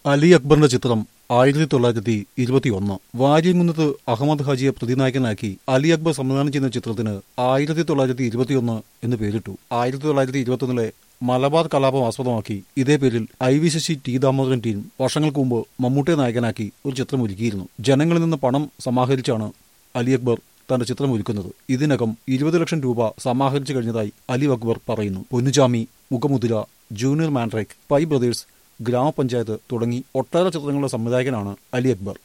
അലി അക്ബറിന്റെ ചിത്രം ആയിരത്തി തൊള്ളായിരത്തി ഇരുപത്തിയൊന്ന് വാര്യംകുന്നത്ത് അഹമ്മദ് ഹാജിയെ പ്രതിനായകനാക്കി അലി അക്ബർ സംവിധാനം ചെയ്യുന്ന ചിത്രത്തിന് ആയിരത്തി തൊള്ളായിരത്തി ഇരുപത്തിയൊന്ന് എന്ന് പേരിട്ടു ആയിരത്തി തൊള്ളായിരത്തി ഇരുപത്തിയൊന്നിലെ മലബാർ കലാപം ആസ്പദമാക്കി ഇതേ പേരിൽ I V Sasi T Damodaran team വർഷങ്ങൾക്ക് മുമ്പ് മമ്മൂട്ടിയെ നായകനാക്കി ഒരു ചിത്രം ഒരുക്കിയിരുന്നു ജനങ്ങളിൽ നിന്ന് പണം സമാഹരിച്ചാണ് അലി അക്ബർ തന്റെ ചിത്രം ഒരുക്കുന്നത് ഇതിനകം ഇരുപത് ലക്ഷം രൂപ സമാഹരിച്ചു കഴിഞ്ഞതായി അലി അക്ബർ പറയുന്നു പൊന്നുചാമി മുഖമുദ്ര ജൂനിയർ മാൻഡ്രേക്ക് പൈ ബ്രദേഴ്സ് ഗ്രാമപഞ്ചായത്ത് തുടങ്ങി ഒട്ടേറെ ചിത്രങ്ങളുടെ സംവിധായകനാണ് അലി അക്ബർ